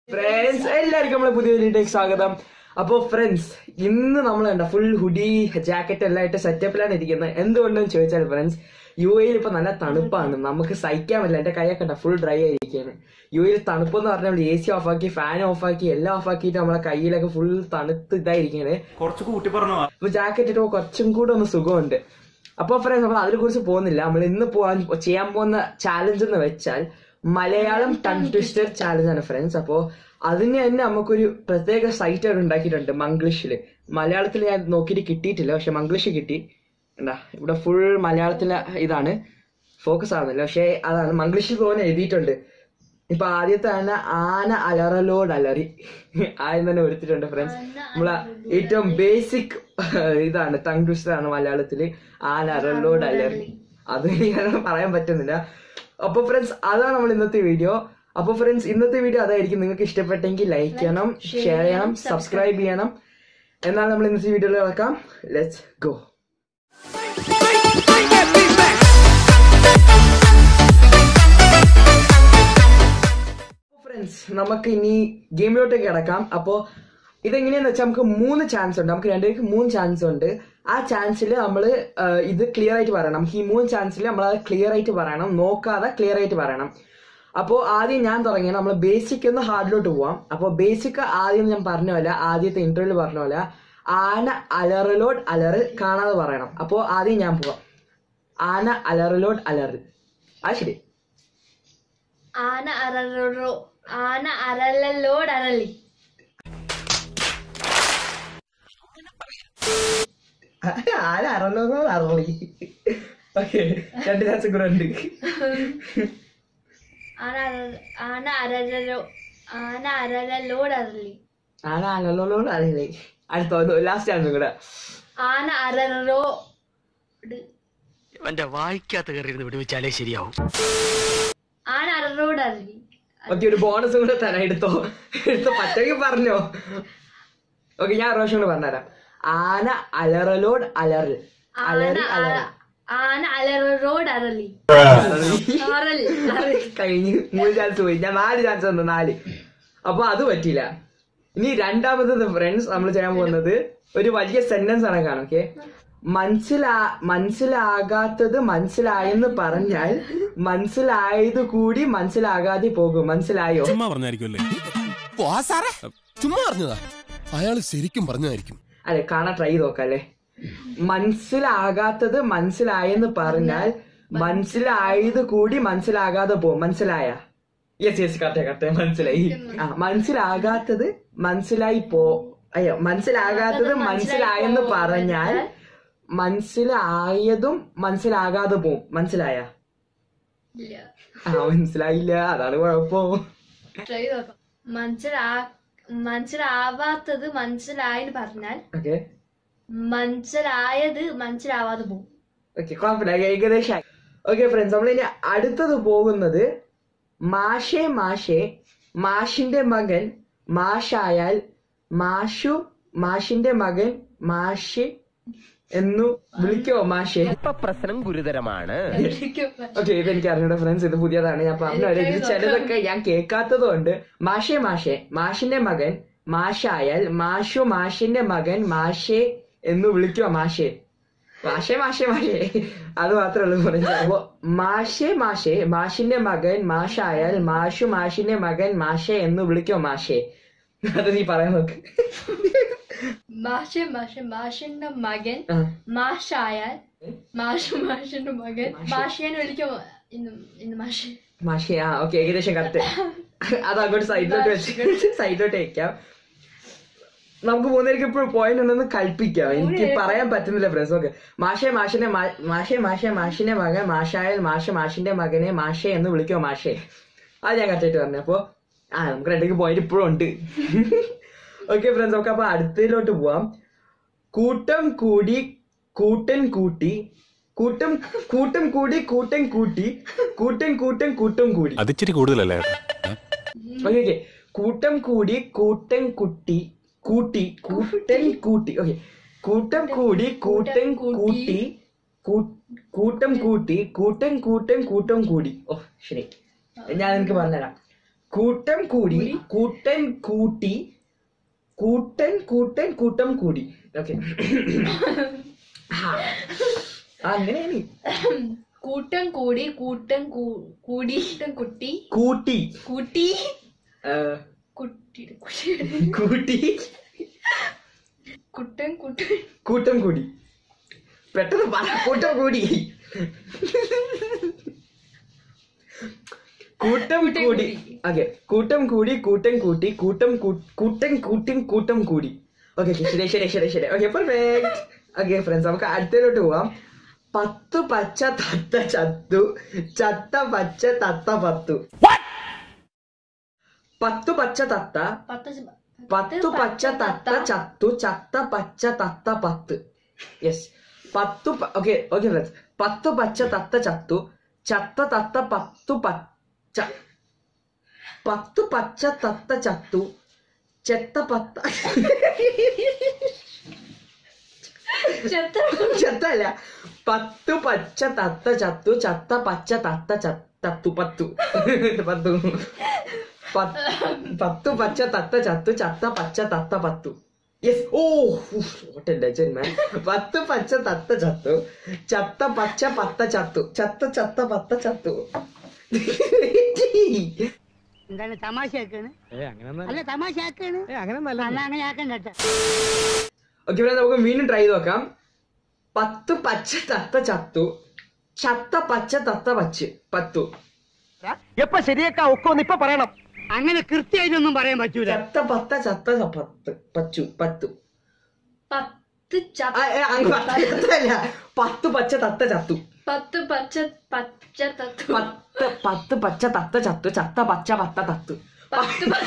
Friends എല്ലാവർക്കും നമ്മളെ പുതിയ വീഡിയോയിലേക്ക് സ്വാഗതം അപ്പോ ഫ്രണ്ട്സ് ഇന്ന് നമ്മൾ കണ്ട ഫുൾ ഹുഡി ജാക്കറ്റ് എല്ലാം ആയിട്ട് സെറ്റപ്പിലാണ് ഇരിക്കുന്നത് എന്തുകൊണ്ടെന്ന് ചോദിച്ചാൽ ഫ്രണ്ട്സ് യു എയിൽ ഇപ്പൊ നല്ല തണുപ്പാണ് നമുക്ക് സഹിക്കാൻ പറ്റില്ല എന്റെ കൈയൊക്കെ ഉണ്ട ഫുൾ ഡ്രൈ ആയിരിക്കുകയാണ് യു എയിൽ തണുപ്പെന്ന് പറഞ്ഞാൽ എ സി ഓഫാക്കി ഫാൻ ഓഫാക്കി എല്ലാം ഓഫാക്കിയിട്ട് നമ്മളെ കയ്യിലൊക്കെ ഫുൾ തണുത്ത് ഇതായിരിക്കുകയാണ് കുറച്ച് കൂട്ടി പറഞ്ഞു അപ്പൊ ജാക്കറ്റ് ഇട്ട് കുറച്ചും കൂടെ ഒന്ന് സുഖമുണ്ട് അപ്പൊ ഫ്രണ്ട്സ് നമ്മൾ അതിനെ കുറിച്ച് പോകുന്നില്ല നമ്മൾ ഇന്ന് പോവാൻ ചെയ്യാൻ പോകുന്ന ചാലഞ്ച് എന്ന് വെച്ചാൽ മലയാളം ടൺ ട്വിസ്റ്റർ ചാലഞ്ച് ആണ് ഫ്രണ്ട്സ് അപ്പോ അതിന് തന്നെ നമുക്കൊരു പ്രത്യേക സൈറ്റ് അവിടെ ഉണ്ടാക്കിയിട്ടുണ്ട് മംഗ്ലീഷില് മലയാളത്തിൽ ഞാൻ നോക്കിയിട്ട് കിട്ടിയിട്ടില്ല പക്ഷെ മംഗ്ലീഷ് കിട്ടി എന്താ ഇവിടെ ഫുൾ മലയാളത്തിലെ ഇതാണ് ഫോക്കസ് ആവുന്നില്ല പക്ഷെ അതാണ് മംഗ്ലീഷിൽ തോന്നെ എഴുതിയിട്ടുണ്ട് ഇപ്പൊ ആദ്യത്തെ തന്നെ ആന അലറലോട് അലറി ആദ്യം തന്നെ എടുത്തിട്ടുണ്ട് ഫ്രണ്ട്സ് നമ്മളെ ഏറ്റവും ബേസിക് ഇതാണ് ടങ് ട്വിസ്റ്റർ ആണ് മലയാളത്തില് ആന അലറലോട് അലറി അത് ഞാൻ പറയാൻ പറ്റുന്നില്ല അപ്പൊ ഫ്രണ്ട്സ് അതാണ് നമ്മൾ ഇന്നത്തെ വീഡിയോ അപ്പൊ ഫ്രണ്ട്സ് ഇന്നത്തെ വീഡിയോ അതായിരിക്കും നിങ്ങൾക്ക് ഇഷ്ടപ്പെട്ടെങ്കിൽ ലൈക്ക് ചെയ്യണം ഷെയർ ചെയ്യണം സബ്സ്ക്രൈബ് ചെയ്യണം എന്നാൽ നമ്മൾ ഇന്നത്തെ വീഡിയോയിൽ കിടക്കാം ലെറ്റ്സ് ഗോ ഫ്രണ്ട്സ് നമുക്ക് ഇനി ഗെയിമിലോട്ട് കിടക്കാം അപ്പോ ഇതെങ്ങനെയാന്ന് വെച്ചാൽ നമുക്ക് മൂന്ന് ചാൻസ് ഉണ്ട് നമുക്ക് രണ്ടുപേർക്ക് മൂന്ന് ചാൻസ് ഉണ്ട് ആ ചാൻസിൽ നമ്മൾ ഇത് ക്ലിയർ ആയിട്ട് പറയണം നമുക്ക് ഈ മൂന്ന് ചാൻസിൽ നമ്മൾ അത് ക്ലിയർ ആയിട്ട് പറയണം നോക്കാതെ ക്ലിയർ ആയിട്ട് പറയണം അപ്പോൾ ആദ്യം ഞാൻ തുടങ്ങിയ നമ്മൾ ബേസിക് ഒന്ന് ഹാർഡിലോട്ട് പോവാം അപ്പോൾ ബേസിക് ആദ്യം ഞാൻ പറഞ്ഞ പോലെ ആദ്യത്തെ ഇന്റർവ്യൂല് പറഞ്ഞ പോലെ ആന അലറലോട് അലറ് കാണാതെ പറയണം അപ്പോൾ ആദ്യം ഞാൻ പോവാം ആന അലറലോട് അലറ് ആ ശരി ആന അരറോ ആന അരലോട് അരളി ആന അറലോട് അറളി ഓക്കെ രണ്ട് ചാൻസ് കൂടെ ഉണ്ട് ആന അര- ആന അരരോ ആന അരലോട് അരളി ആന അലലോട് അറളി അടുത്ത ലാസ്റ്റ് ചാൻസ് കൂടെ ആന അരറോ എന്റെ വായിക്കാത്ത കയറിയിരുന്ന് വിടുവിച്ചാലേ ശരിയാവും ആന അരറോട് അരളി ഓക്കെ ഒരു ബോണസ് കൂടെ തരാം എടുത്തോ എടുത്തോ പറ്റെങ്കിൽ പറഞ്ഞോ ഓക്കെ ഞാൻ റോഷൻ കൂടെ പറഞ്ഞുതരാം ആന അലറലോട് അലറ് ആന അലറി അലറി അര- ആന അലറോട് അരളി അരൽ അരൽ കഴിഞ്ഞ് മൂന്ന് ചാൻസ് പോയി ഞാൻ നാല് ചാൻസ് തന്നു നാല് അപ്പൊ അത് പറ്റില്ല ഇനി രണ്ടാമത്തത് ഫ്രണ്ട്സ് നമ്മൾ ചെയ്യാൻ പോകുന്നത് ഒരു വലിയ സെന്റൻസ് ആണ് കാണാം ഓക്കെ മനസ്സിലാ മനസ്സിലാകാത്തത് മനസ്സിലായെന്ന് പറഞ്ഞാൽ മനസ്സിലായത് കൂടി മനസ്സിലാകാതെ പോകും മനസ്സിലായോ ചുമ്മാ പറഞ്ഞായിരിക്കുമല്ലേ സാറേ ചുമ്മാ പറഞ്ഞതാ അയാള് ശരിക്കും പറഞ്ഞതായിരിക്കും അല്ലെ കാണാൻ ട്രൈ ചെയ്ത് നോക്കാം അല്ലെ മനസ്സിലാകാത്തത് മനസ്സിലായെന്ന് പറഞ്ഞാൽ മനസ്സിലായത് കൂടി മനസ്സിലാകാതെ പോകും മനസ്സിലായ യെസ് യെസ് കറക്റ്റ് കറക്റ്റ് മനസ്സിലായി ആ മനസ്സിലാകാത്തത് മനസ്സിലായി പോ അയ്യോ മനസ്സിലാകാത്തത് മനസ്സിലായെന്ന് പറഞ്ഞാൽ മനസ്സിലായതും മനസ്സിലാകാതെ പോവും മനസ്സിലായ ഇല്ല ആ മനസ്സിലായില്ല അതാണ് കുഴപ്പം ട്രൈ നോക്കാം മനസ്സിലാ മനസ്സിലാവാത്തത് മനസ്സിലായെന്ന് പറഞ്ഞാൽ ഓക്കെ മനസ്സിലായത് മനസ്സിലാവാതെ പോകും ഓക്കെ കുഴപ്പമില്ല ഏകദേശം ഓക്കെ ഫ്രണ്ട്സ് നമ്മൾ ഇനി അടുത്തത് പോകുന്നത് മാഷേ മാഷേ മാഷിന്റെ മകൻ മാഷായാൽ മാഷു മാഷിന്റെ മകൻ മാഷ് എന്നു വിളിക്കോ മാഷേ പ്രശ്നം ഗുരുതരമാണ് ഓക്കെ ഇത് എനിക്ക് അറിഞ്ഞൂടെ ഫ്രണ്ട്സ് ഇത് പുതിയതാണ് ഞാൻ പറഞ്ഞു വരാം. ഇത് ചിലതൊക്കെ ഞാൻ കേൾക്കാത്തത് കൊണ്ട് മാഷേ മാഷേ മാഷിന്റെ മകൻ മാഷായാൽ മാഷു മാഷിന്റെ മകൻ മാഷേ എന്ന് വിളിക്കോ മാഷേ മാഷേ മാഷേ മാഷേ അത് മാത്രമേ ഉള്ളൂ ഫ്രണ്ട്സ് അപ്പോ മാഷേ മാഷേ മാഷിന്റെ മകൻ മാഷായാൽ മാഷു മാഷിന്റെ മകൻ മാഷേ എന്ന് വിളിക്കോ മാഷേ അത് നീ പറയാൻ നോക്ക് മാഷ മാഷ മാഷിന്റെ മകൻ ആ. മാഷായാൽ മാഷു മാഷിന്റെ മകൻ മാഷിയെന്ന് വിളിക്കും ഇന്ന് ഇന്ന് മാഷ് മാഷേ ആ ഓക്കെ ഏകദേശം കറക്റ്റ് അത് അങ്ങോട്ട് സൈഡിലോട്ട് വെച്ച് സൈഡിലോട്ട് വെക്കാം നമുക്ക് മൂന്നേർക്ക് ഇപ്പോഴും പോയിന്റ് ഉണ്ടെന്ന് കൽപ്പിക്കാം എനിക്ക് പറയാൻ പറ്റുന്നില്ല ഫ്രണ്ട്സ് ഓക്കെ മാഷെ മാഷിനെ മാ- മാഷെ മാഷെ മാഷിന്റെ മകൻ മാഷായാൽ മാഷ മാഷിന്റെ മകനെ മാഷെ എന്ന് വിളിക്കോ മാഷെ അത് ഞാൻ കറക്റ്റായിട്ട് പറഞ്ഞു അപ്പൊ ആ നമുക്ക് രണ്ടേക്ക് പോയിന്റ് ഇപ്പോഴും ഉണ്ട് ഓക്കെ ഫ്രണ്ട്സ് നമുക്ക് അപ്പൊ അടുത്തതിലോട്ട് പോവാം കൂട്ടം കൂടി കൂട്ടൻ കൂട്ടി കൂട്ടം കൂട്ടം കൂടി കൂട്ടൻ കൂട്ടി കൂട്ടൻ കൂട്ടൻ കൂട്ടം കൂടി അതിച്ചിരി കൂടുതലല്ലേ ഓക്കെ ഓക്കെ കൂട്ടം കൂടി കൂട്ടൻ കുട്ടി കൂട്ടി കൂട്ടൻ കൂട്ടി ഓക്കെ കൂട്ടം കൂടി കൂട്ടൻ കൂട്ടി കൂ- കൂട്ടം കൂട്ടി കൂട്ടൻ കൂട്ടൻ കൂട്ടം കൂടി ഓ ശരി ഞാൻ നിനക്ക് പറഞ്ഞുതരാം കൂട്ടം കൂടി കൂട്ടൻ കൂട്ടി കൂട്ടൻ കൂട്ടൻ കൂട്ടം കൂടി ഓക്കെ അങ്ങനെയാണ് കൂട്ടം കൂടി കൂട്ടം കൂ- കൂടി കൂട്ടം കുട്ടി കൂട്ടി കൂട്ടി ആ, കുട്ടി കുട്ടി കൂട്ടി കുട്ടൻ കുട്ടൻ കൂട്ടം കൂടി പെട്ടെന്ന് പറ കൂട്ടം കൂടി കൂട്ടം കൂടി ഓക്കെ കൂട്ടം കൂടി കൂട്ടം കൂട്ടി കൂട്ടം കൂ- കൂട്ടൻ കൂട്ടിൻ കൂട്ടം കൂടി ഓക്കെ ശരി ശരി ശരി ശരി ഓക്കെ പെർഫെക്റ്റ് ഓക്കെ ഫ്രണ്ട്സ് നമുക്ക് അടുത്തതിലോട്ട് പോവാം പത്ത് പച്ച തത്ത ചത്തു ചത്ത പച്ച തത്ത പത്തു പത്തു പച്ച തത്ത പത്ത് പത്തു പച്ച തത്ത ചത്തു ചത്ത പച്ച തത്ത പത്ത് യെസ് പത്തു ഓക്കെ ഓക്കെ ഫ്രണ്ട്സ് പത്തു പച്ച തത്ത ചത്തു ചത്ത തത്ത പത്തു പച്ച പത്തു പച്ച തത്ത ചത്തു ചെത്ത പത്ത ചെത്ത ചെത്തല്ല പത്തു പച്ച തത്ത ചത്തു ചത്ത പച്ച തത്ത ച- തത്തു പത്തു പത്തു പത്ത് പത്തു പച്ച തത്ത ചത്തു ചത്ത പച്ച തത്ത പത്തു യെസ് ഓ ലെജൻഡ് പത്ത് പച്ച തത്ത ചത്തു ചത്ത പച്ച പത്ത ചത്തു ചത്ത ചത്ത പത്ത ചത്തു എന്താണ് തമാശയാക്കാണ് അല്ല തമാശയാക്കാണ് അല്ല അങ്ങനെ ആക്കണ്ട കേട്ടോ ഓക്കെ പിന്നെ നമുക്ക് വീണ്ടും ട്രൈ ചെയ്ത് നോക്കാം പത്ത് പച്ച തത്ത ചത്തു ചത്ത പച്ച തത്ത പച്ച് പത്തു എപ്പ ശരിയേക്കാ ഒക്കെ ഒന്ന് ഇപ്പൊ പറയണം അങ്ങനെ കൃത്യമായിട്ടൊന്നും പറയാൻ പറ്റൂല ചത്ത പത്ത ചത്ത ച- പത്ത് പച്ചു പത്തു പത്ത് ച ആ, ഏ, അങ്ങ് പത്ത് ചത്തല്ല പത്ത് പച്ച തത്ത ചത്തു പത്ത് പച്ച പച്ച തത്തു പത്ത് പത്ത് പച്ച തത്ത ചത്തു ചത്ത പച്ച പത്ത തത്തു പത്ത് പ-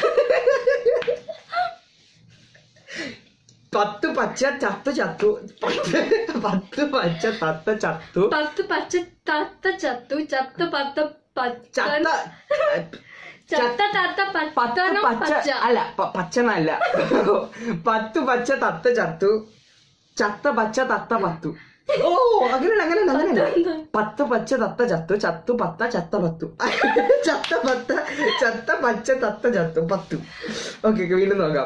പത്ത് പച്ച ചത്തു ചത്തു പത്ത് പത്ത് പച്ച തത്ത ചത്തു പത്ത് പച്ച തത്ത ചത്തു ചത്ത പത്ത പച്ച ചത്ത ചത്ത തത്ത പത്ത് പത്തനോ പച്ച പച്ച അല്ല പ- പച്ചനല്ല പത്ത് പച്ച തത്ത ചത്തു ചത്ത പച്ച തത്ത പത്തു ഓ അങ്ങനെയല്ല അങ്ങനെയല്ല അങ്ങനെയല്ല പത്ത് പച്ച തത്ത ചത്തു ചത്തു പത്ത ചത്ത പത്തു ചത്ത പത്ത ചത്ത പച്ച തത്ത ചത്തു പത്തു ഓക്കെ വീണ്ടും നോക്കാം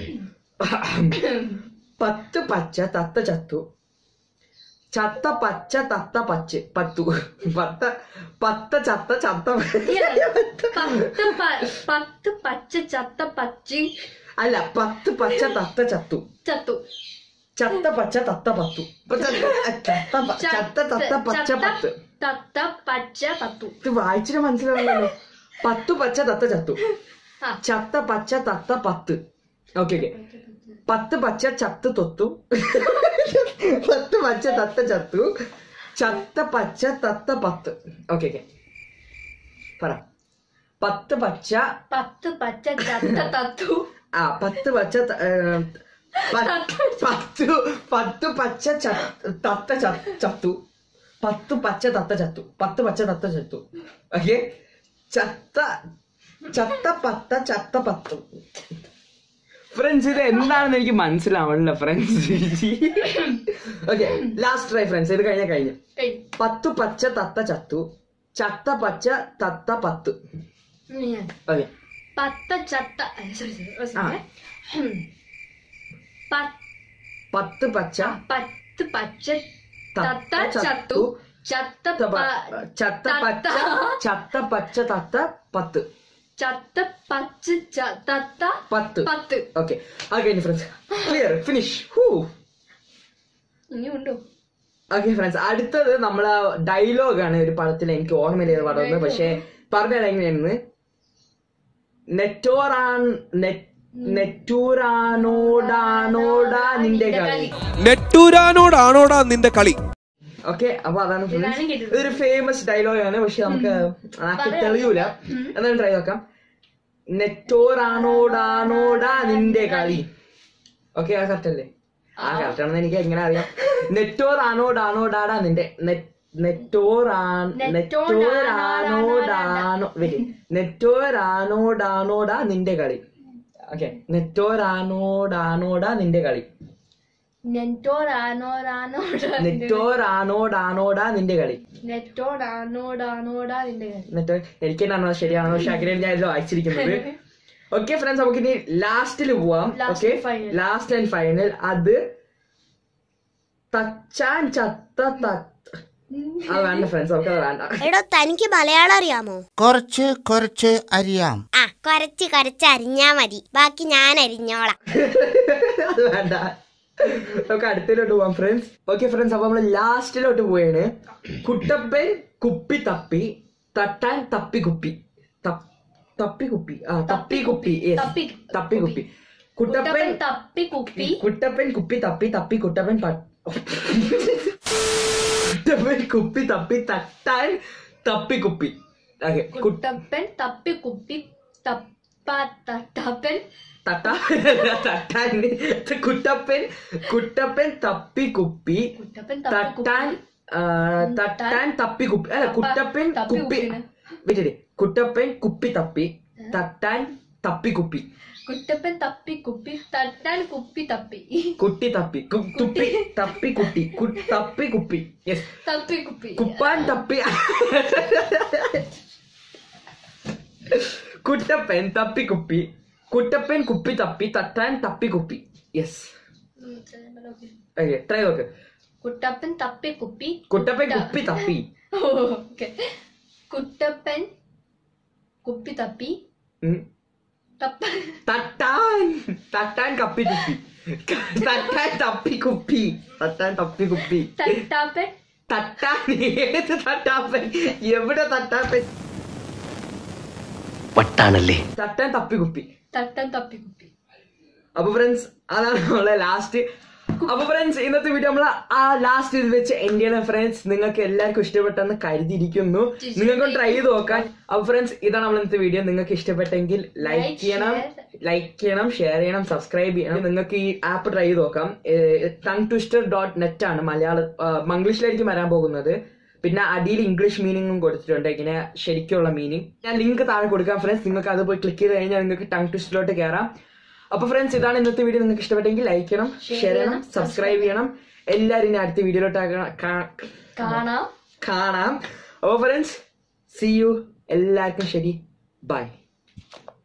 പത്ത് പച്ച തത്ത ചത്തു ചത്ത പച്ച തത്ത പച്ച് പത്തു പത്ത പത്ത ചത്ത ചത്ത പത്ത് പ- പത്ത് പച്ച ചത്ത പച്ചി അല്ല പത്ത് പച്ച തത്ത ചത്തു ചത്തു ചത്ത പച്ച തത്ത പത്തു പ- ചത്ത പ- ചത്ത തത്ത പച്ച പത്ത് തത്ത പച്ച തത്തു ഇത് വായിച്ചിട്ട് മനസ്സിലാവില്ലല്ലോ പത്തു പച്ച തത്ത ചത്തു ആ. ചത്ത പച്ച തത്ത പത്ത് ഓക്കെ ഓക്കെ പത്ത് പച്ച ചത്ത് തൊത്തു പത്ത് പച്ച തത്ത ചത്തു ചത്ത പച്ച തത്ത പത്ത് ഓക്കെ ഓക്കെ പറ പത്ത് പച്ച പത്ത് പച്ച ചത്ത തത്തു ആ പത്ത് പച്ച ത- ഏ, പ- പത്ത് പത്ത് പച്ച ച- തത്ത ച- ചത്തു പത്ത് പച്ച തത്ത ചത്തു പത്ത് പച്ച തത്ത ചത്തു ഓക്കെ ചത്ത ചത്ത പത്ത ചത്ത പത്തു ഫ്രണ്ട്സ് ഇത് എന്താണെന്ന് എനിക്ക് മനസ്സിലാവണില്ല friends okay last try friends ഇത് കഴിഞ്ഞ കഴിഞ്ഞു ഏയ്, പത്തു പച്ച തത്ത ചത്തു ചത്ത പച്ച തത്ത പത്ത് ഇനി ഞാൻ. ഓക്കെ പത്ത ചത്ത സോറി സോറി ആ. പത്ത് പത്ത് പച്ച പത്ത് പച്ച തത്ത തത്ത ചത്തു ചത്തു ചത്ത ചത്ത പ- പ- ചത്ത പച്ച തത്ത. ചത്ത പച്ച തത്ത പത്ത് ചത്ത പച്ച ച- തത്ത പത്ത് പത്ത് ഓക്കെ അത് കഴിഞ്ഞു ഫ്രണ്ട്സ് ക്ലിയർ ഫിനിഷ് ഇനി ഉണ്ടോ ഓക്കെ ഫ്രണ്ട്സ് അടുത്തത് നമ്മളെ ഡയലോഗാണ് ഒരു പടത്തിൽ എനിക്ക് ഓർമ്മയില്ല പടം ഒന്ന് പക്ഷെ പറഞ്ഞാൽ എങ്ങനെയാണെന്ന് നെറ്റോറാൻ നെറ്റൂറാനോടാനോടാ നിന്റെ കളി നെട്ടൂരാനോടാണോടാ നിന്റെ കളി ഓക്കെ അപ്പൊ അതാണ് friends. ഞാനും കേട്ടിട്ടുണ്ട്. ഇതൊരു ഫേമസ് ഡയലോഗ് ആണ് പക്ഷെ നമുക്ക് ആക്കി തെളിയൂല എന്നാലും ട്രൈ നോക്കാം നെറ്റോറാണോടാണോടാ നിന്റെ കളി ഓക്കെ ആ കറക്റ്റ് അല്ലേ ആ കറക്റ്റ് ആണെന്ന് എനിക്ക് എങ്ങനെ അറിയാം നെറ്റോറാണോടാണോടാടാ നിന്റെ നെ- നെറ്റോറാൻ നെറ്റോറാനോടാണോ വെരി നെറ്റോറാനോടാണോടാ നിന്റെ കളി ഓക്കെ നെറ്റോറാനോടാണോടാ നിന്റെ കളി നെറ്റോടാനോടാനോടാ നെറ്റോറാണോടാണോടാ നിന്റെ കളി നെറ്റോടാനോടാനോടാ നിന്റെ കാര്യം എന്നിട്ട് എനിക്ക് തന്നെയാണോ ശരിയാണോ പക്ഷെ അങ്ങനെ ഞാൻ ഇത് വായിച്ചിരിക്കുന്നത് ഓക്കെ ഫ്രണ്ട്സ് നമുക്ക് ഇനി ലാസ്റ്റിൽ പോവാം Last okay and final. Last and final അത് തച്ചാൻ ചത്ത ത- അത് വേണ്ട ഫ്രണ്ട്സ് നമുക്ക് അത് വേണ്ട എടോ തനിക്ക് മലയാളം അറിയാമോ കുറച്ച് കുറച്ച് അറിയാം ആ കുറച്ച് കുറച്ച് അരിഞ്ഞാ മതി ബാക്കി ഞാൻ അരിഞ്ഞോളാം അത് വേണ്ട നമുക്ക് അടുത്തതിലോട്ട് പോവാം ഫ്രണ്ട്സ് ഓക്കെ ഫ്രണ്ട്സ് അപ്പൊ നമ്മള് ലാസ്റ്റിലോട്ട് പോവാണ് കുട്ടപ്പൻ കുപ്പി തപ്പി തട്ടാൻ തപ്പി കുപ്പി തപ്പ്- തപ്പി കുപ്പി ആ തപ്പി കുപ്പി yes. തപ്പി തപ്പി കുപ്പി കുട്ടപ്പൻ കുട്ടപ്പൻ തപ്പി കുപ്പി കുട്ടപ്പൻ കുപ്പി തപ്പി തപ്പി കുട്ടപ്പൻ പ- കുട്ടപ്പൻ കുപ്പി തപ്പി തട്ടാൻ തപ്പി കുപ്പി ഓക്കെ കുട്ടപ്പൻ തപ്പി കുപ്പി തപ്പ തട്ടപ്പൻ തട്ടാ തട്ടാൻ കുട്ടപ്പൻ കുട്ടപ്പൻ തപ്പി കുപ്പി കുട്ടപ്പൻ തപ്പി കുപ്പി തട്ടാൻ ആ, തട്ടാൻ തപ്പി കുപ്പി അല്ല തപ്പ- കുട്ടപ്പൻ തപ്പി കുപ്പി കുപ്പിനെ. വിറ്റേ കുട്ടപ്പൻ കുപ്പി തപ്പി തട്ടാൻ തപ്പി കുപ്പി കുട്ടപ്പൻ തപ്പി കുപ്പി തട്ടാൻ കുപ്പി തപ്പി കുട്ടി തപ്പി കു- തുപ്പി തപ്പി കുട്ടി കു- തപ്പി കുപ്പി യെസ് തപ്പി കുപ്പി കുപ്പാൻ തപ്പി കുട്ടപ്പൻ തപ്പി കുപ്പി കുട്ടപ്പൻ കുപ്പി തപ്പി തട്ടാൻ തപ്പി കുപ്പി യെസ് ഉം, ശരി, okay. ഓക്കെ ട്രൈ നോക്ക് കുട്ടപ്പൻ തപ്പി കുപ്പി കുട്ടപ്പൻ കുട്ട- കുപ്പി തപ്പി ഓ, okay. കുട്ടപ്പൻ കുപ്പി തപ്പി ഉം. തപ്പ തട്ടാൻ തട്ടാൻ കപ്പി കുപ്പി തട്ടാൻ തപ്പി കുപ്പി തട്ടാൻ തപ്പി കുപ്പി തട്ടാപ്പൻ തട്ടാൻ ഏത് തട്ടാപ്പൻ എവിടെ തട്ടാപ്പൻ വട്ടാണല്ലേ തട്ടാൻ തപ്പി കുപ്പി തട്ടൻ തപ്പി കുപ്പി അപ്പൊ ഫ്രണ്ട്സ് അതാണ് നമ്മളെ ലാസ്റ്റ് അപ്പൊ ഫ്രണ്ട്സ് ഇന്നത്തെ വീഡിയോ നമ്മള് ആ ലാസ്റ്റ് ഇത് വെച്ച് എൻഡ് ചെയ്യണം ഫ്രണ്ട്സ് നിങ്ങൾക്ക് എല്ലാവർക്കും ഇഷ്ടപ്പെട്ടെന്ന് കരുതിയിരിക്കുന്നു നിങ്ങൾക്ക് ട്രൈ ചെയ്ത് നോക്കാൻ അപ്പൊ ഫ്രണ്ട്സ് ഇതാണ് നമ്മൾ ഇന്നത്തെ വീഡിയോ നിങ്ങൾക്ക് ഇഷ്ടപ്പെട്ടെങ്കിൽ ലൈക്ക് Like, ചെയ്യണം share. ലൈക്ക് ചെയ്യണം ഷെയർ ചെയ്യണം സബ്സ്ക്രൈബ് ചെയ്യണം നിങ്ങൾക്ക് ഈ ആപ്പ് ട്രൈ ചെയ്ത് നോക്കാം ടങ് ട്വിസ്റ്റർ ഡോട്ട് നെറ്റ് ആണ് മലയാളം മംഗ്ലീഷിലായിരിക്കും വരാൻ പോകുന്നത് പിന്നെ അടിയിൽ ഇംഗ്ലീഷ് മീനിങ്ങും കൊടുത്തിട്ടുണ്ട് ഇങ്ങനെ ശരിക്കുള്ള മീനിങ് ഞാൻ ലിങ്ക് താഴെ കൊടുക്കാം ഫ്രണ്ട്സ് നിങ്ങൾക്ക് അത് പോയി ക്ലിക്ക് ചെയ്ത് കഴിഞ്ഞാൽ നിങ്ങൾക്ക് ടങ് ട്വിസ്റ്റിലോട്ട് കയറാം അപ്പൊ ഫ്രണ്ട്സ് ഇതാണ് ഇന്നത്തെ വീഡിയോ നിങ്ങൾക്ക് ഇഷ്ടപ്പെട്ടെങ്കിൽ ലൈക്ക് ചെയ്യണം ഷെയർ ചെയ്യണം സബ്സ്ക്രൈബ് ചെയ്യണം എല്ലാവരും ഇനി അടുത്ത വീഡിയോയിലോട്ട് കാണാം കാണാം അപ്പൊ ഫ്രണ്ട്സ് സി യു എല്ലാവർക്കും ശരി ബൈ